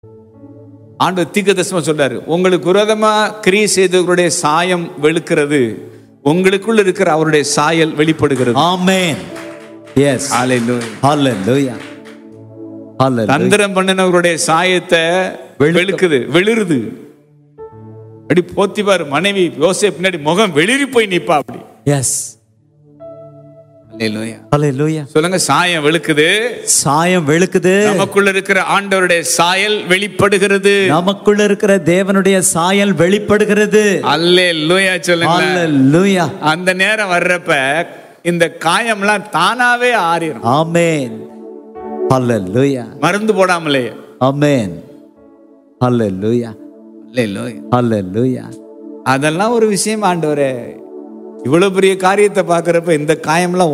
ஆண்டவர் தீர்க்கதரிசனமா சொல்றாரு உங்களுக்கு விரோதமா கிரியை செய்தவர்களுடைய சாயம் வெளுக்கிறது உங்களுக்குள்ள இருக்கிற அவருடைய சாயல் வெளிப்படுகிறது Amen. Yes. Hallelujah. Hallelujah. Hallelujah. தந்திரம் பண்ணினவருடைய சாயத்தை வெளுக்க- வெளுக்குது வெளிருது அப்படி போத்திபார் மனைவி யோசேப் பின்னாடி முகம் வெளிரி போய் நிப்பா அப்படி Yes. Hallelujah. Hallelujah. சொல்லுங்க சாயம் வெளுக்குது சாயம் வெளுக்குது நமக்குள்ள இருக்கிற ஆண்டவருடைய சாயல் வெளிப்படுகிறது நமக்குள்ள இருக்கிற தேவனுடைய சாயல் வெளிப்படுகிறது அல்லே லூயா சொல்லுங்க Hallelujah. அந்த நேரம் வர்றப்ப இந்த காயம்லாம் தானாவே ஆறிடும் Amen. Hallelujah. மருந்து போடாமலே Amen. Hallelujah. அல்லேலூயா. Hallelujah. அதெல்லாம் ஒரு விஷயம் ஆண்டவரே இவ்வளவு பெரிய காரியத்தை பார்க்கறப்ப இந்த காயம்லாம்